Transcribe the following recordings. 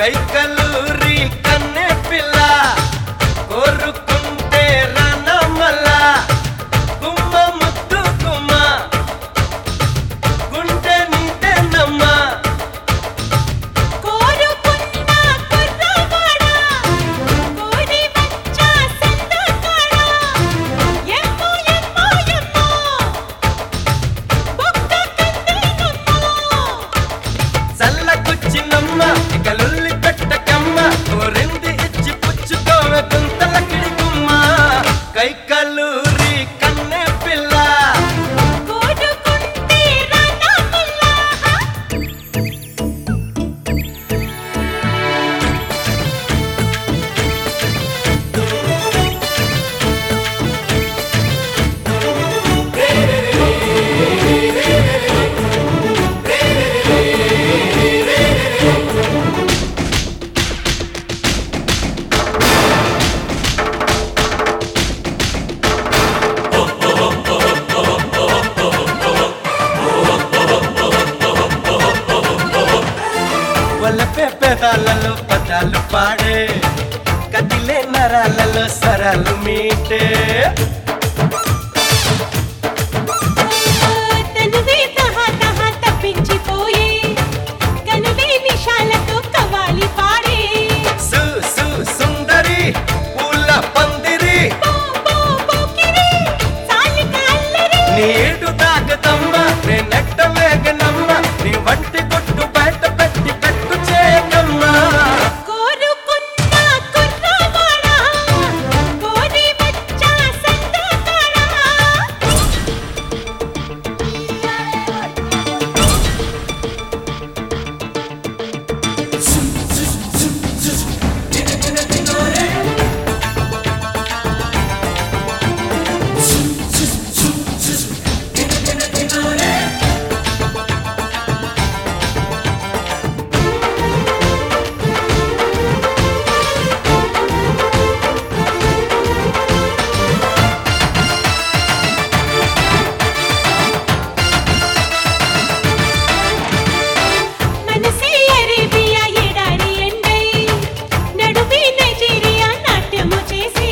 కైకలూరి కన్నె పిల్ల కోరుకుంటే రానమల్ల గుమ్మ ముద్దు గుమ్మ గుండె నిండెనమ్మా కోరుకున్న కుర్రవాడా కోరి వచ్చా సందకాడా ఎమ్మో ఎమ్మో ఎమ్మో బొక్క కందేనమ్మో చల్లకొచ్చినమ్మ ఇక లొల్లి పెట్టకమ్మ కోరింది ఇచ్చి పుచ్చుకోవ గుంతలకిడి గుమ్మ కైకలూరి కన్నె పిల్ల కోరుకుంటే రానమల్లా వలపే పెదాలలో పదాలు పాడే కదిలే నరాలలో సరాలు మీటే తనువే తహా తహా తప్పించిపోయే కనువే నిషాలతో కవాలి పాడే సు సు సుందరి పూల పందిరి పో పో పోకిరి సాలిక అల్లరి నీడు తాగదమ్మ నేనెట్ట వేగనమ్మ నీ వంటి కొట్టు బయట పెట్టి పెట్టు చేయకమ్మా కోరుకున్న కుర్రవాడా కోరి వచ్చా సందకాడా మనసే అరేబియా ఎడారి ఎండై నడువి నైజీరియా నాట్యము చేసే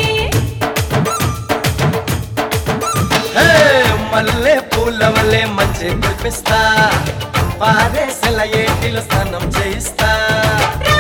హే, మల్లె పూల వల్లే మంచి కురిపిస్తా పారేసల ఏటిలో స్నానం చేయిస్తా రా